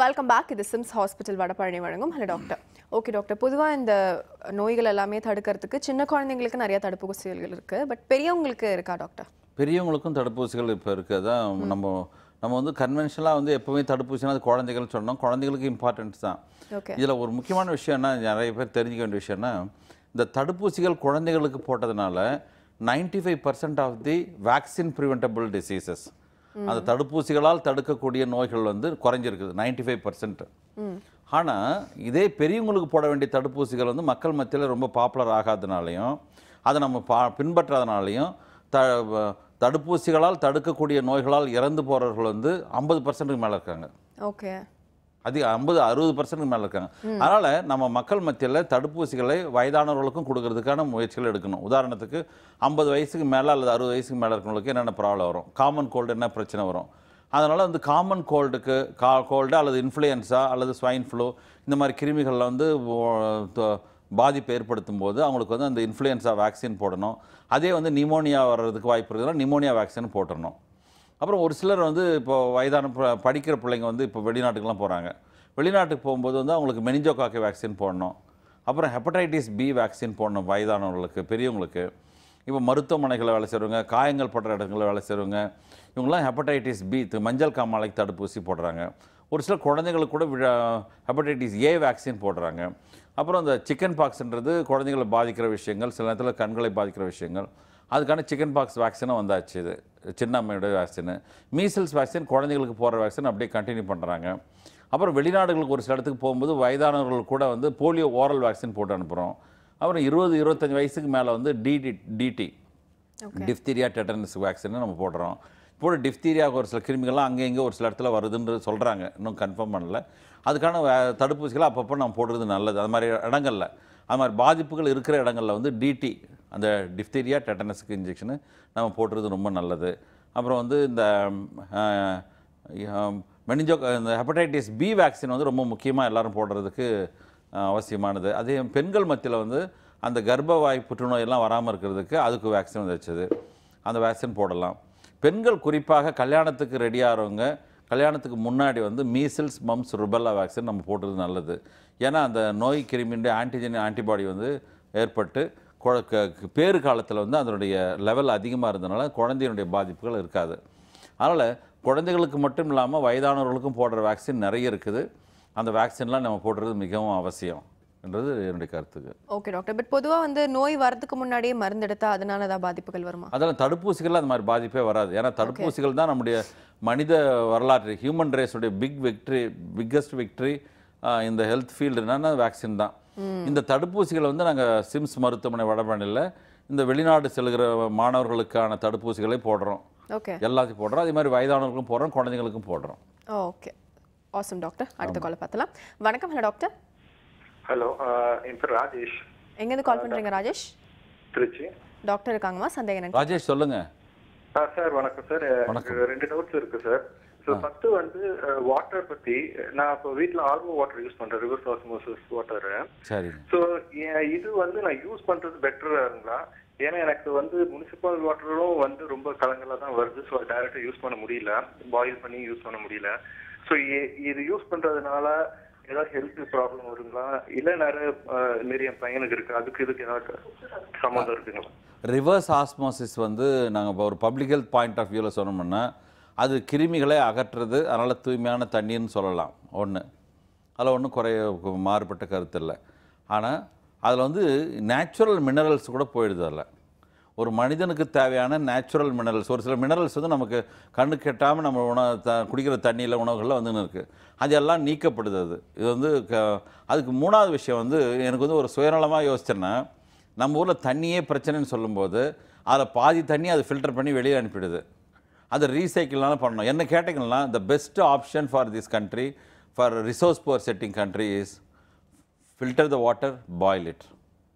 Welcome back இது SIMS hospital Vadapalani வழங்கும் hello doctor okay doctor பொதுவாக இந்த நோய்கள் எல்லாமே தடுக்கிறதுக்கு சின்ன குழந்தைங்களுக்கு நிறைய தடுப்பூசிகள் இருக்கு பட் பெரியவங்களுக்கு இருக்கா டாக்டர் பெரியவங்களுக்கும் தடுப்பூசிகள் இப்போ இருக்குது அதான் நம்ம நம்ம வந்து கன்வென்ஷனலாக வந்து எப்போவுமே தடுப்பூசினா அது குழந்தைகள் சொன்னோம் குழந்தைகளுக்கு இம்பார்ட்டன்ஸ் தான் ஓகே இதில் ஒரு முக்கியமான விஷயம் என்ன நிறைய பேர் தெரிஞ்சுக்க வேண்டிய விஷயம்னா இந்த தடுப்பூசிகள் குழந்தைகளுக்கு போட்டதுனால 95% five percent of the vaccine preventable diseases அந்த தடுப்பூசிகளால் தடுக்கக்கூடிய நோய்கள் வந்து குறைஞ்சிருக்குது 95% ஃபைவ் பர்சன்ட் ஆனால் இதே பெரியவங்களுக்கு போட வேண்டிய தடுப்பூசிகள் வந்து மக்கள் மத்தியில் ரொம்ப பாப்புலர் ஆகாதனாலையும் அதை நம்ம பா பின்பற்றாதனாலையும் த தடுப்பூசிகளால் தடுக்கக்கூடிய நோய்களால் இறந்து போகிறவர்கள் வந்து ஐம்பது பர்சன்ட்டுக்கு மேலே இருக்காங்க ஓகே அதிக ஐம்பது அறுபது பர்சன்ட் மேலே இருக்காங்க அதனால் நம்ம மக்கள் மத்தியில் தடுப்பூசிகளை வயதானவர்களுக்கும் கொடுக்கறதுக்கான முயற்சிகள் எடுக்கணும் உதாரணத்துக்கு ஐம்பது வயசுக்கு மேலே அல்லது அறுபது வயசுக்கு மேலே இருக்கிறவங்களுக்கு என்னென்ன ப்ராப்ளம் வரும் காமன் கோல்டு என்ன பிரச்சனை வரும் அதனால் வந்து காமன் கோல்டுக்கு கா கோல்டு அல்லது இன்ஃப்ளூயன்ஸா அல்லது ஸ்வைன் ஃப்ளூ இந்த மாதிரி கிருமிகளில் வந்து ஓ- தொ- பாதிப்பு ஏற்படுத்தும் போது அவங்களுக்கு வந்து அந்த இன்ஃப்ளூயன்ஸா வேக்சின் போடணும் அதே வந்து நிமோனியா வர்றதுக்கு வாய்ப்பு இருக்குதுன்னா நிமோனியா வேக்சின் போட்டுடணும் அப்புறம் ஒரு சிலர் வந்து இப்போ வயதான ப- படிக்கிற பிள்ளைங்க வந்து இப்போ வெளிநாட்டுக்கெல்லாம் போகிறாங்க வெளிநாட்டுக்கு போகும்போது வந்து அவங்களுக்கு மெனிஞ்சோகாக்கி வேக்சின் போடணும் அப்புறம் ஹெப்படைட்டிஸ் பி வேக்சின் போடணும் வயதானவங்களுக்கு பெரியவங்களுக்கு இப்போ மருத்துவமனைகளில் வேலை செய்கிறவங்க காயங்கள் படுற இடங்களில் வேலை செய்கிறவங்க இவங்கெல்லாம் ஹெப்படைட்டிஸ் பி மஞ்சள் காமாலைக்கு தடுப்பூசி போடுறாங்க ஒரு சில குழந்தைங்களுக்கு கூட ஹெப்படைட்டிஸ் ஏ வேக்சின் போடுறாங்க அப்புறம் இந்த சிக்கன் பாக்ஸ்ன்றது குழந்தைகளை பாதிக்கிற விஷயங்கள் சில நேரத்தில் கண்களை பாதிக்கிற விஷயங்கள் அதுக்கான சிக்கன் பாக்ஸ் வேக்சினும் வந்தாச்சு இது சின்ன அம்மையோட வேக்சின் மீசல்ஸ் வேக்சின் குழந்தைங்களுக்கு போடுற வேக்சின் அப்படியே கண்டினியூ பண்ணுறாங்க அப்புறம் வெளிநாடுகளுக்கு ஒரு சில இடத்துக்கு போகும்போது வயதானவர்கள் கூட வந்து போலியோ ஓரல் வேக்சின் போட்டு அனுப்புகிறோம் அப்புறம் இருபது இருபத்தஞ்சி வயசுக்கு மேலே வந்து TD TD diphtheria tetanus vaccine நம்ம போடுறோம் இப்போ டிஃப்தீரியா ஒரு சில கிருமிகள்லாம் அங்கே இங்கே ஒரு சில இடத்துல வருதுன்னு சொல்கிறாங்க இன்னும் கன்ஃபார்ம் பண்ணல அதுக்கான வே- தடுப்பூசிகளை அப்பப்போ நம்ம போடுறது நல்லது அது மாதிரி இடங்களில் அது மாதிரி பாதிப்புகள் இருக்கிற இடங்களில் வந்து டிடி அந்த டிஃப்தீரியா டெட்டனஸுக்கு இன்ஜெக்ஷனு நம்ம போடுறது ரொம்ப நல்லது அப்புறம் வந்து இந்த மெனிஞ்சோ இந்த ஹெப்படைட்டிஸ் பி வேக்சின் வந்து ரொம்ப முக்கியமாக எல்லாரும் போடுறதுக்கு அஹ், அவசியமானது அதே பெண்கள் மத்தியில் வந்து அந்த கர்ப்பவாய் புற்றுநோய் எல்லாம் வராமல் இருக்கிறதுக்கு அதுக்கு வேக்சின் வந்துச்சது அந்த வேக்சின் போடலாம் பெண்கள் குறிப்பாக கல்யாணத்துக்கு ரெடி ஆகிறவங்க கல்யாணத்துக்கு முன்னாடி வந்து மீசில்ஸ் மம்ஸ் ருபெல்லா வேக்சின் நம்ம போடுறது நல்லது ஏன்னா அந்த நோய் கிருமியுடைய ஆன்டிஜென் ஆன்டிபாடி வந்து ஏற்பட்டு குழ- க- க- பேறு காலத்தில் வந்து அதனுடைய லெவல் அதிகமாக இருந்தனால குழந்தையினுடைய பாதிப்புகள் இருக்காது அதனால் குழந்தைகளுக்கு மட்டும் இல்லாமல் வயதானவர்களுக்கும் போடுற வேக்சின் நிறைய இருக்குது அந்த வேக்சின்லாம் நம்ம போடுறது மிகவும் அவசியம் என்றது என்னுடைய கருத்துக்கு ஓகே டாக்டர் பட் பொதுவாக வந்து நோய் வரதுக்கு முன்னாடியே மருந்து எடுத்தா அதனால ஏதாவது பாதிப்புகள் வருமா அதெல்லாம் தடுப்பூசிகள் அந்த மாதிரி பாதிப்பே வராது ஏன்னா தடுப்பூசிகள் தான் நம்முடைய மனித வரலாற்று ஹியூமன் ரேஸுடைய பிக் விக்ட்ரி பிக்கஸ்ட் விக்ட்ரி இந்த ஹெல்த் ஃபீல்டுனா வேக்சின் தான் இந்த தடுப்பூசிகளை வந்து நாங்கள் சிம்ஸ் மருத்துவமனை வடபழனியில் இந்த வெளிநாடு செல்கிற மாணவர்களுக்கான தடுப்பூசிகளை போடுறோம் ஓகே எல்லாத்தையும் போடுறோம் அதே மாதிரி வயதானவர்களுக்கும் போடுறோம் குழந்தைங்களுக்கும் போடுறோம் ஓகே ஆசம் டாக்டர் அடுத்த காலை பார்த்தலாம் வணக்கம் ஹலோ டாக்டர் ஹலோ என் பேர் ராஜேஷ் எங்கேருந்து கால் பண்ணுறீங்க ராஜேஷ் திருச்சி டாக்டர் இருக்காங்கம்மா சந்தேகம் எனக்கு ராஜேஷ் சொல்லுங்க ஆ சார் வணக்கம் சார் எனக்கு ரெண்டு டவுட்ஸ் இருக்கு சார் ஸோ ஃபர்ஸ்ட் வந்து வாட்டர் பத்தி நான் இப்போ வீட்டில் ஆர்ஓ வாட்டர் யூஸ் பண்றேன் ரிவர்ஸ் ஆஸ்மோசிஸ் வாட்டர் சரிங்க ஸோ இது வந்து நான் யூஸ் பண்றது பெட்டராங்களா ஏன்னா எனக்கு வந்து முனிசிபல் வாட்டரும் வந்து ரொம்ப கலங்கலாக தான் வருது ஸோ டைரக்டாக யூஸ் பண்ண முடியல பாயில் பண்ணி யூஸ் பண்ண முடியல ஸோ இது யூஸ் பண்றதுனால ஏதாவது ஹெல்த் ப்ராப்ளம் வருங்களா இல்லை நிறைய அஹ், நிறைய என் பையனுக்கு இருக்கு அதுக்கு இதுக்கு ஏதாவது சம்மந்தம் இருக்குங்களா ரிவர்ஸ் ஆஸ்மோசிஸ் வந்து நாங்கள் ஒரு பப்ளிக் ஹெல்த் பாயிண்ட் ஆஃப் வியூவில் சொன்னோம்னா அது கிருமிகளை அகற்றுறது அதனால் தூய்மையான தண்ணீர்னு சொல்லலாம் ஒன்று அதில் ஒன்றும் குறைய மாறுபட்ட கருத்து இல்லை ஆனால் அதில் வந்து நேச்சுரல் மினரல்ஸ் கூட போயிடுது அதில் ஒரு மனிதனுக்கு தேவையான நேச்சுரல் மினரல்ஸ் ஒரு சில மினரல்ஸ் வந்து நமக்கு கண்ணு கெட்டாமல் நம்ம உணவு த குடிக்கிற தண்ணியில் உணவுகளில் வந்துன்னு இருக்குது அதெல்லாம் நீக்கப்படுது அது இது வந்து க அதுக்கு மூணாவது விஷயம் வந்து எனக்கு வந்து ஒரு சுயநலமாக யோசிச்சேன்னா நம்ம ஊரில் தண்ணியே பிரச்சனைன்னு சொல்லும்போது அதில் பாதி தண்ணி அது ஃபில்டர் பண்ணி வெளியே அனுப்பிடுது அதை ரீசைக்கிள்னால பண்ணணும் என்ன கேட்டிங்கன்னா the best option for this country for resource poor setting country is filter the water boil it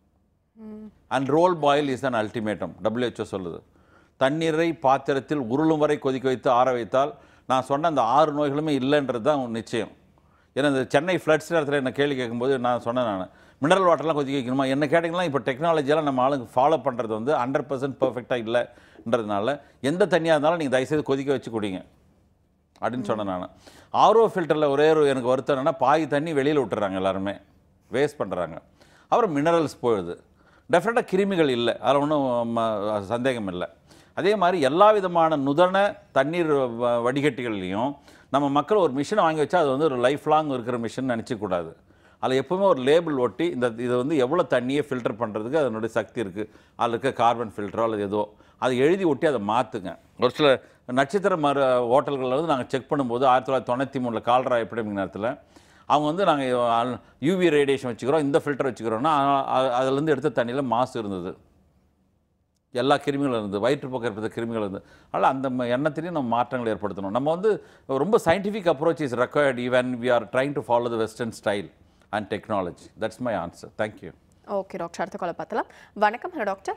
and roll boil is an ultimatum WHO சொல்லுது தண்ணீரை பாத்திரத்தில் உருளும் வரை கொதிக்க வைத்து ஆற வைத்தால் நான் சொன்ன அந்த ஆறு நோய்களுமே இல்லைன்றது தான் நிச்சயம் ஏன்னா இந்த சென்னை ஃப்ளட்ஸ் நேரத்தில் என்ன கேள்வி கேட்கும்போது நான் சொன்னேன் நான் மினரல் வாட்டர்லாம் கொதிக்க வைக்கணுமா என்ன கேட்டிங்கன்னா இப்போ டெக்னாலஜியெல்லாம் நம்ம ஆளுங்க ஃபாலோ பண்ணுறது வந்து ஹண்ட்ரட் பர்சன்ட் பர்ஃபெக்டாக இல்லைன்றதுனால எந்த தண்ணியாக இருந்தாலும் நீங்கள் தயவுசெய்து கொதிக்க வச்சு குடிங்க அப்படின்னு சொன்னேன் நான் ஆர்ஓ ஃபில்டரில் ஒரே ஒரு எனக்கு வருத்தம் என்னன்னா பாதி தண்ணி வெளியில் விட்டுறாங்க எல்லாருமே வேஸ்ட் பண்ணுறாங்க அப்புறம் மினரல்ஸ் போயிடுது டெஃபினட்டாக கிருமிகள் இல்லை அதில் ஒன்றும் சந்தேகம் இல்லை அதே மாதிரி எல்லா விதமான நுதன தண்ணீர் வ- வடிகட்டிகள்லையும் நம்ம மக்கள் ஒரு மிஷினை வாங்கி வச்சா அது வந்து ஒரு லைஃப் லாங் இருக்கிற மிஷின் நினச்சிக்கூடாது அதில் எப்பவுமே ஒரு லேபிள் ஒட்டி இந்த இது வந்து எவ்வளோ தண்ணியை ஃபில்டர் பண்ணுறதுக்கு அதனுடைய சக்தி இருக்குது அதில் இருக்க கார்பன் ஃபில்டரோ அல்லது ஏதோ அதை எழுதி ஒட்டி அதை மாற்றுங்க ஒரு சில நட்சத்திர மரு ஹோட்டல்களில் வந்து நாங்கள் செக் பண்ணும்போது ஆயிரத்தி தொள்ளாயிரத்தி தொண்ணூற்றி மூணில் கால்ரா எபிடமிக் நேரத்தில் அவங்க வந்து நாங்கள் யூவி ரேடியேஷன் வச்சுக்கிறோம் இந்த ஃபில்டர் வச்சுக்கிறோன்னா அ- அதுலேருந்து எடுத்த தண்ணியில் மாசு இருந்தது எல்லா கிருமிகளும் இருந்தது வயிற்றுப்போக்கு ஏற்படுத்த கிருமிகள் இருந்தது அதனால் அந்த ம- எண்ணத்திலையும் நம்ம மாற்றங்கள் ஏற்படுத்தணும் நம்ம வந்து ரொம்ப scientific approach is required even we are trying to follow the western style and technology that's my answer thank you okay doctor அடுத்த காலை பார்க்கலாம் வணக்கம் ஹலோ டாக்டர்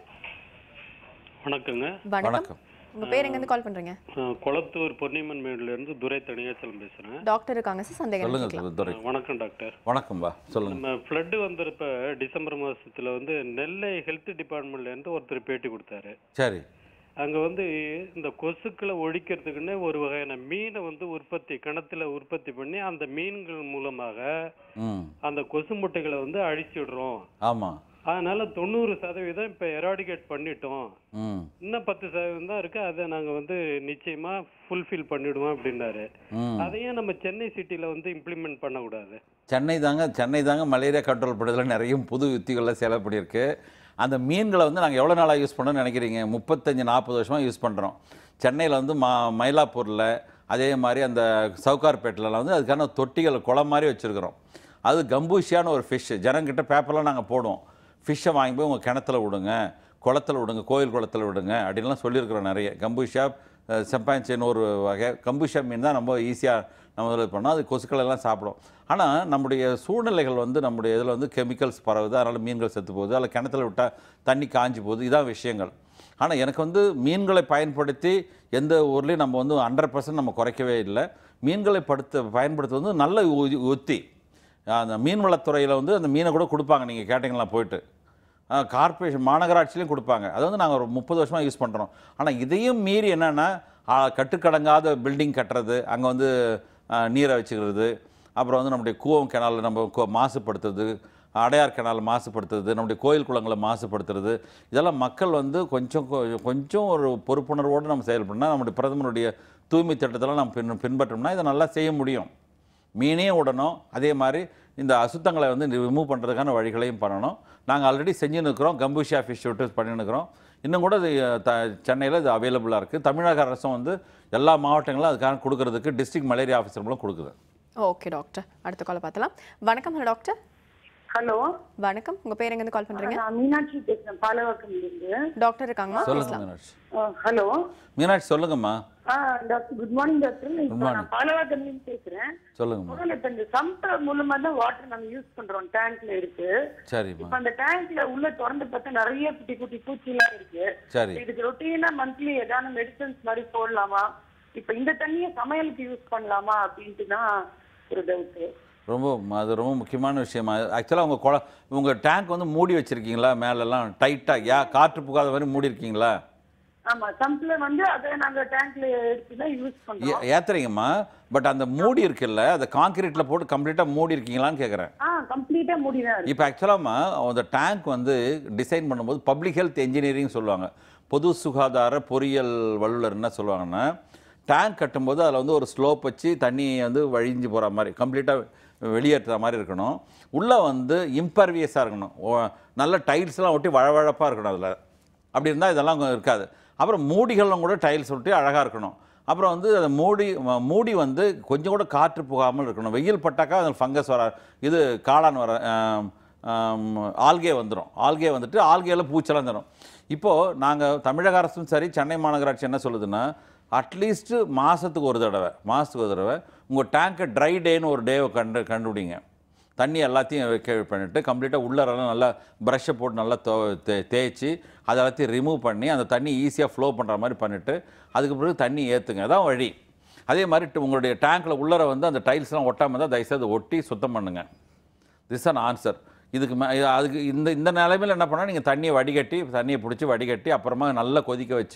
வணக்கங்க வணக்கம் வணக்கம் உங்க பேர் எங்கேருந்து கால் பண்றீங்க அஹ் குளத்தூர் பொன்னியம்மன் மேடுலேருந்து துரை தனியாச்சலம் பேசுகிறேன் டாக்டர் இருக்காங்க சார் சந்தேகம் கேட்கலாம் சொல்லுங்கள் துரை வணக்கம் டாக்டர் வணக்கம்பா சொல்லுங்கள் நம்ம ஃப்ளட்டு வந்தப்ப டிசம்பர் மாசத்துல வந்து நெல்லை ஹெல்த் டிபார்ட்மெண்ட்லேருந்து ஒருத்தர் பேட்டி கொடுத்தாரு சரி அங்கே வந்து இந்த கொசுக்களை ஒழிக்கிறதுக்குன்னு ஒரு வகையான மீனை வந்து உற்பத்தி கிணத்துல உற்பத்தி பண்ணி அந்த மீன்கள் மூலமாக ம் அந்த கொசு முட்டைகளை வந்து அழிச்சிடுறோம் ஆமாம் அதனால தொண்ணூறு சதவீதம் இப்போ எராடிகேட் பண்ணிட்டோம் ம் இன்னும் பத்து சதவீதம் தான் இருக்கு அதை நாங்க வந்து நிச்சயமா ஃபுல்ஃபில் பண்ணிடுவோம் அப்படின்னாரு ம் அதையும் நம்ம சென்னை சிட்டில வந்து இம்ப்ளிமெண்ட் பண்ணக்கூடாது சென்னை தாங்க சென்னை தாங்க மலேரியா கண்ட்ரோல் பண்ணுறதுல நிறைய புது யுத்திகளில் செயல்படியிருக்கு அந்த மீன்களை வந்து நாங்கள் எவ்வளோ நாளாக யூஸ் பண்ணோம்னு நினைக்கிறீங்க முப்பத்தஞ்சு நாற்பது வருஷமாக யூஸ் பண்ணுறோம் சென்னையில் வந்து மா மயிலாப்பூரில் அதே மாதிரி அந்த சவுகார்பேட்டிலலாம் வந்து அதுக்கான தொட்டிகள் குளம் மாதிரி வச்சுருக்கிறோம் அது கம்பூஷியான ஒரு ஃபிஷ்ஷு ஜனங்கிட்ட பேப்பர்லாம் நாங்கள் போடுவோம் ஃபிஷ்ஷை வாங்கி போய் உங்கள் கிணத்துல விடுங்க குளத்துல விடுங்க கோயில் குளத்துல விடுங்க அப்படின்லாம் சொல்லியிருக்கிறோம் நிறைய கம்பூஷா செம்பான்சின்னு ஒரு வகை கம்பூஷா மீன் தான் ரொம்ப ஈஸியாக நம்ம இதில் பண்ணோம் அது கொசுக்கள் எல்லாம் சாப்பிடும் ஆனால் நம்முடைய சூழ்நிலைகள் வந்து நம்முடைய இதில் வந்து கெமிக்கல்ஸ் பரவுது அதனால் மீன்கள் செத்து போகுது அதில் கிணத்துல விட்டால் தண்ணி காஞ்சி போகுது இதான் விஷயங்கள் ஆனால் எனக்கு வந்து மீன்களை பயன்படுத்தி எந்த ஊர்லேயும் நம்ம வந்து ஹண்ட்ரட் பர்சன்ட் நம்ம குறைக்கவே இல்லை மீன்களை படுத்த பயன்படுத்துவது வந்து நல்ல உ- உத்தி அந்த மீன்வளத்துறையில் வந்து அந்த மீனை கூட கொடுப்பாங்க நீங்கள் கேட்டிங்களா போயிட்டு கார்ப்பரேஷன் மாநகராட்சிலையும் கொடுப்பாங்க அது வந்து நாங்கள் ஒரு முப்பது வருஷமாக யூஸ் பண்ணுறோம் ஆனால் இதையும் மீறி என்னென்னா கட்டுக்கடங்காத பில்டிங் கட்டுறது அங்கே வந்து ஆ, நீரை வச்சுக்கிறது அப்புறம் வந்து நம்முடைய கூவம் கெனாலில் நம்ம கோ- மாசுபடுத்துறது அடையார் கெனால் மாசுபடுத்துறது நம்முடைய கோயில் குளங்களை மாசுபடுத்துறது இதெல்லாம் மக்கள் வந்து கொஞ்சம் கொ- கொஞ்சம் ஒரு பொறுப்புணர்வோடு நம்ம செயல்படணும் நம்முடைய பிரதமருடைய தூய்மை திட்டத்தெல்லாம் நம்ம பின் பின்பற்றோம்னா இதை நல்லா செய்ய முடியும் மீனையும் விடணும் அதே மாதிரி இந்த அசுத்தங்களை வந்து ரிமூவ் பண்ணுறதுக்கான வழிகளையும் பண்ணணும் நாங்கள் ஆல்ரெடி செஞ்சுன்னு இருக்கிறோம் கம்பூஷியா ஃபிஷ் விட்டு பண்ணின்னு இருக்கிறோம் இன்னும் கூட இது த சென்னையில் இது அவைலபிளாக இருக்குது தமிழக அரசும் வந்து எல்லா மாவட்டங்களும் அதுக்காக கொடுக்கறதுக்கு டிஸ்ட்ரிக்ட் மலேரியா ஆஃபீஸர் மூலம் கொடுக்குது ஓகே டாக்டர் அடுத்த காலை பார்த்தலாம் வணக்கம் ஹலோ டாக்டர் ஹலோ வணக்கம் உங்க பேர் எங்கேருந்து கால் பண்றீங்க நான் மீனாட்சி பேசுறேன் பாலவாக்கம் இருந்து டாக்டர் இருக்காங்கம்மா சொல்லுங்க பேசலாம் மீனாட்சி ஹலோ மீனாட்சி சொல்லுங்கம்மா டாக்டர் குட் மார்னிங் டாக்டர் இப்போ morning. நான் பாலவாக்கம் இருந்து பேசுறேன் சொல்லுங்கம்மா முதல்ல இப்ப இந்த சம்ப் மூலமா தான் வாட்டர் நம்ம யூஸ் பண்றோம் டேங்க்ல இருக்கு சரிம்மா இப்ப அந்த டேங்க்ல உள்ள திறந்து பார்த்தா நிறைய குட்டி குட்டி பூச்சி எல்லாம் இருக்கு சரி இதுக்கு ரொட்டீனா மந்த்லி ஏதாவது மெடிசன்ஸ் மாதிரி போடலாமா இப்ப இந்த தண்ணியை சமையலுக்கு யூஸ் பண்ணலாமா அப்படின்ட்டு தான் ஒரு டவுட் ரொம்ப அது ரொம்ப முக்கியமான விஷயமா ஆக்சுவலாக உங்கள் குள உங்கள் டேங்க் வந்து மூடி வச்சுருக்கீங்களா மேலெல்லாம் டைட்டாக யா காற்று புகாத மாதிரி மூடி இருக்கீங்களா ஆமா சம்ப்ல வந்து அதை நாங்க டேங்க்ல எடுத்து தான் யூஸ் பண்றோம் ஏ- ஏத்துறீங்கம்மா பட் அந்த மூடி இருக்குல்ல அதை காங்கிரீட்டில் போட்டு கம்ப்ளீட்டாக மூடி இருக்கீங்களான்னு கேட்குறேன் ஆ கம்ப்ளீட்டா முடிதான் இருக்கு இப்போ ஆக்சுவலாமா அந்த டேங்க் வந்து டிசைன் பண்ணும்போது பப்ளிக் ஹெல்த் இன்ஜினியரிங் சொல்லுவாங்க பொது சுகாதார பொறியியல் வல்லுநர் என்ன சொல்லுவாங்கன்னா டேங்க் கட்டும்போது அதில் வந்து ஒரு ஸ்லோப் வச்சு தண்ணி வந்து வழிஞ்சு போகிற மாதிரி கம்ப்ளீட்டாக வெளியேற்றுற மாதிரி இருக்கணும் உள்ளே வந்து இம்பர்வியஸாக இருக்கணும் ஓ- நல்ல டைல்ஸ்லாம் ஒட்டி வழவழப்பாக இருக்கணும் அதில் அப்படி இருந்தால் இதெல்லாம் அங்க இருக்காது அப்புறம் மூடிகளும் கூட டைல்ஸ் ஒட்டி அழகாக இருக்கணும் அப்புறம் வந்து அந்த மூடி ம- மூடி வந்து கொஞ்சம் கூட காற்று புகாமல் இருக்கணும் வெயில் பட்டாக்கா அதில் ஃபங்கஸ் வர இது காளான் வர ஆம், ஆம், ஆல்கே வந்துடும் ஆல்கே வந்துட்டு ஆல்கேல பூச்செல்லாம் தரும் இப்போது நாங்கள் தமிழக அரசும் சரி சென்னை மாநகராட்சி என்ன சொல்லுதுன்னா அட்லீஸ்ட்டு மாதத்துக்கு ஒரு தடவை மாதத்துக்கு ஒரு தடவை உங்கள் டேங்கை ட்ரை டேன்னு ஒரு டேவை கண்டு கண்டுபிடிங்க தண்ணி எல்லாத்தையும் வைக்க பண்ணிட்டு கம்ப்ளீட்டாக உள்ளரெல்லாம் நல்லா ப்ரஷ்ஷை போட்டு நல்லா தோ தே தேய்ச்சி அதை எல்லாத்தையும் ரிமூவ் பண்ணி அந்த தண்ணி ஈஸியாக ஃப்ளோ பண்ணுற மாதிரி பண்ணிவிட்டு அதுக்கு பிறகு தண்ணி ஏற்றுங்க அதான் வழி அதே மாதிரி ட்டு உங்களுடைய டேங்க்கில் உள்ளர வந்து அந்த டைல்ஸ்லாம் ஒட்டாமல் தான் தயவுசெய்து ஒட்டி சுத்தம் பண்ணுங்கள் திஸ் அன் ஆன்சர் இதுக்கு மே இது- அதுக்கு இந்த இந்த நிலைமையில் என்ன பண்ணால் நீங்கள் தண்ணியை வடிகட்டி தண்ணியை பிடிச்சி வடிகட்டி அப்புறமா நல்லா கொதிக்க வச்சு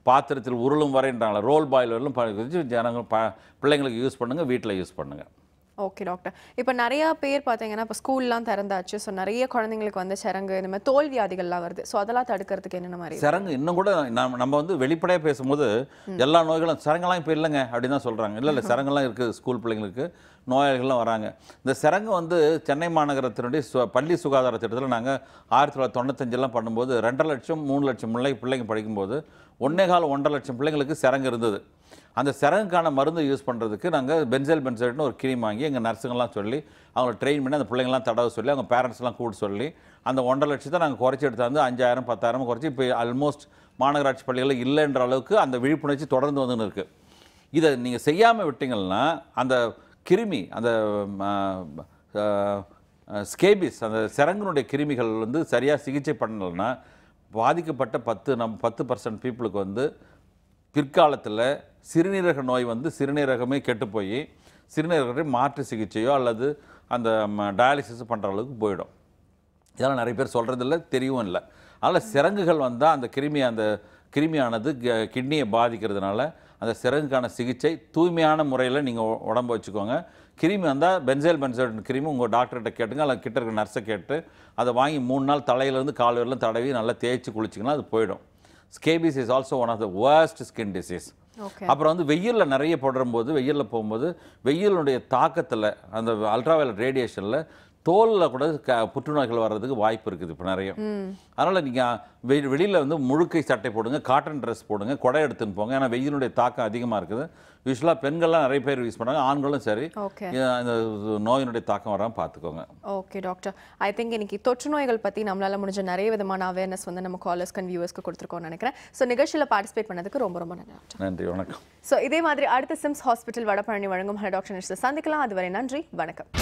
பாத்திரத்தில் உருளும் வரைன்றாங்களே ரோல் பாயில் வரலும் ப- ஜனங்க ப பிள்ளைங்களுக்கு யூஸ் பண்ணுங்கள் வீட்டில் யூஸ் பண்ணுங்கள் ஓகே டாக்டர் இப்போ நிறைய பேர் பார்த்தீங்கன்னா இப்போ ஸ்கூல்லாம் திறந்தாச்சு ஸோ நிறைய குழந்தைங்களுக்கு வந்து சரங்கு இந்த மாதிரி தோல் வியாதிகள்லாம் வருது ஸோ அதெல்லாம் தடுக்கிறதுக்கு என்னென்ன மாதிரி சரங்கு இன்னும் கூட நம்ம நம்ம வந்து வெளிப்படையாக பேசும்போது எல்லா நோய்களும் சரங்கெல்லாம் இப்போ இல்லைங்க அப்படின்னு தான் சொல்கிறாங்க இல்லை இல்லை சரங்கெல்லாம் இருக்குது ஸ்கூல் பிள்ளைங்களுக்கு நோயாளிகள்லாம் வராங்க இந்த சரங்கு வந்து சென்னை மாநகரத்தினுடைய சு பள்ளி சுகாதார திட்டத்தில் நாங்கள் ஆயிரத்தி தொள்ளாயிரத்தி தொண்ணூத்தஞ்செல்லாம் பண்ணும்போது ரெண்டரை லட்சம் மூணு லட்சம் பிள்ளை பிள்ளைங்க படிக்கும்போது ஒன்றே கால் ஒன்றரை லட்சம் பிள்ளைங்களுக்கு சரங்கு இருந்தது அந்த சரங்குக்கான மருந்து யூஸ் பண்ணுறதுக்கு நாங்கள் பென்சைல் பென்சைட்னு ஒரு கிரீம் வாங்கி எங்கள் நர்ஸுங்கெல்லாம் சொல்லி அவங்களை ட்ரெயின் பண்ணி அந்த பிள்ளைங்களாம் தடவை சொல்லி அவங்க பேரண்ட்ஸ்லாம் கூட சொல்லி அந்த ஒன்றரை லட்சத்தை நாங்கள் குறைச்சி எடுத்தாந்து அஞ்சாயிரம் பத்தாயிரம் குறைச்சி இப்போ ஆல்மோஸ்ட் மாநகராட்சி பள்ளிகளில் இல்லைன்ற அளவுக்கு அந்த விழிப்புணர்ச்சி தொடர்ந்து வந்துன்னு இருக்குது இதை நீங்கள் செய்யாமல் விட்டீங்கன்னா அந்த கிருமி அந்த ஸ்கேபிஸ் அந்த சிரங்கனுடைய கிருமிகள் வந்து சரியாக சிகிச்சை பண்ணலைன்னா பாதிக்கப்பட்ட பத்து நம் பத்து பர்சன்ட் பீப்புளுக்கு வந்து பிற்காலத்தில் சிறுநீரக நோய் வந்து சிறுநீரகமே கெட்டு போய் சிறுநீரகத்தை மாற்று சிகிச்சையோ அல்லது அந்த டயாலிசிஸ் பண்ணுற அளவுக்கு போயிடும் இதெல்லாம் நிறைய பேர் சொல்கிறதில்ல தெரியவும் இல்லை அதனால் சிரங்குகள் வந்தால் அந்த கிருமி அந்த கிருமியானது க- கிட்னியை பாதிக்கிறதுனால அந்த சிரங்குக்கான சிகிச்சை தூய்மையான முறையில் நீங்கள் உடம்ப வச்சுக்கோங்க கிருமி வந்தால் பென்சைல் பென்சைட் கிருமி உங்கள் டாக்டர்கிட்ட கேட்டுங்க அல்ல கிட்ட இருக்க நர்ஸை கேட்டு அதை வாங்கி மூணு நாள் தலையிலேருந்து கால் வரலும் தடவி நல்லா தேய்ச்சி குளிச்சிங்கன்னா அது போயிடும் scabies is also one of the worst skin disease okay அப்புறம் வந்து வெயிலில் நிறைய போடும்போது வெயிலில் போகும்போது வெயிலுடைய தாக்கத்தில் அந்த அல்ட்ராவயலட் ரேடியேஷனில் தோலில் கூட க புற்றுநோய்கள் வர்றதுக்கு வாய்ப்பு இருக்குது இப்போ நிறைய அதனால் நீங்கள் வெ வெளியில் வந்து முழுக்கை சட்டை போடுங்க காட்டன் ட்ரெஸ் போடுங்க கொடை எடுத்துன்னு போங்க ஏன்னா வெயிலுடைய தாக்கம் அதிகமாக இருக்குது யூஸ்வலாக பெண்கள்லாம் நிறைய பேர் யூஸ் பண்ணாங்க ஆண்களும் சரி ஓகே இந்த நோயினுடைய தாக்கம் வராமல் பார்த்துக்கோங்க ஓகே டாக்டர் ஐ திங்க் இன்னைக்கு தொற்று நோய்கள் பற்றி நம்மளால முடிஞ்ச நிறைய விதமான அவேர்னஸ் வந்து நம்ம காலர்ஸ் அண்ட் வியூவர்ஸ்க்கு கொடுத்துருக்கோம்னு நினைக்கிறேன் ஸோ நிகழ்ச்சியில் பார்ட்டிசிபேட் பண்ணதுக்கு ரொம்ப ரொம்ப நன்றி டாக்டர் நன்றி வணக்கம் ஸோ இதே மாதிரி அடுத்த சிம்ஸ் ஹாஸ்பிட்டல் வடபழனி வழங்கும் ஹலோ டாக்டர் நிஷத்தை சந்திக்கலாம் அதுவரை நன்றி வணக்கம்